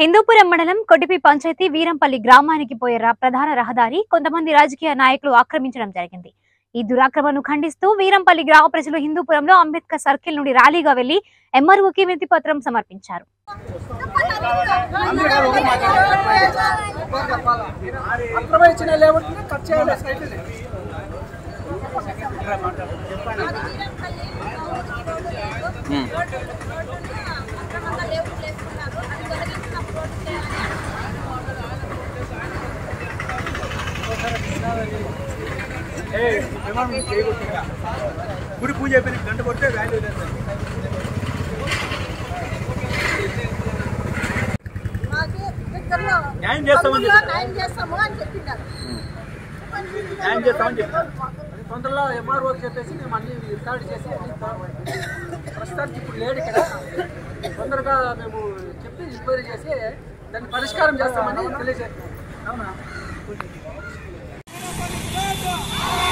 హిందూపురం మండలం కొడిపి పంచాయతీ వీరంపల్లి గ్రామానికి పోయే రా- ప్రధాన రహదారి కొంతమంది రాజకీయ నాయకులు ఆక్రమించడం జరిగింది ఈ దురాక్రమణను ఖండిస్తూ వీరంపల్లి గ్రామ ప్రజలు హిందూపురంలో అంబేద్కర్ సర్కిల్ నుండి ర్యాలీగా వెళ్లి ఎంఆర్ఓకి వినతి పత్రం సమర్పించారు అక్రమించిన లేఅవుట్ని కట్ చేయాలి గుడి పూజ అయిపోయిన గంట కొడితే వాల్యూ లేదు న్యాయం చేస్తామని చెప్పారు. న్యాయం చేస్తాము అని చెప్పిండారు న్యాయం చేస్తామని చెప్పారు తొందరలో ఎంఆర్ఓ చెప్పేసి మేము అన్ని రికార్డు చేసి అన్ని ప్రస్తుతానికి ఇప్పుడు లేడు ఇక్కడ తొందరగా మేము చెప్పి ఎంక్వైరీ చేసి దాన్ని పరిష్కారం చేస్తామని తెలియజేస్తాం అవునా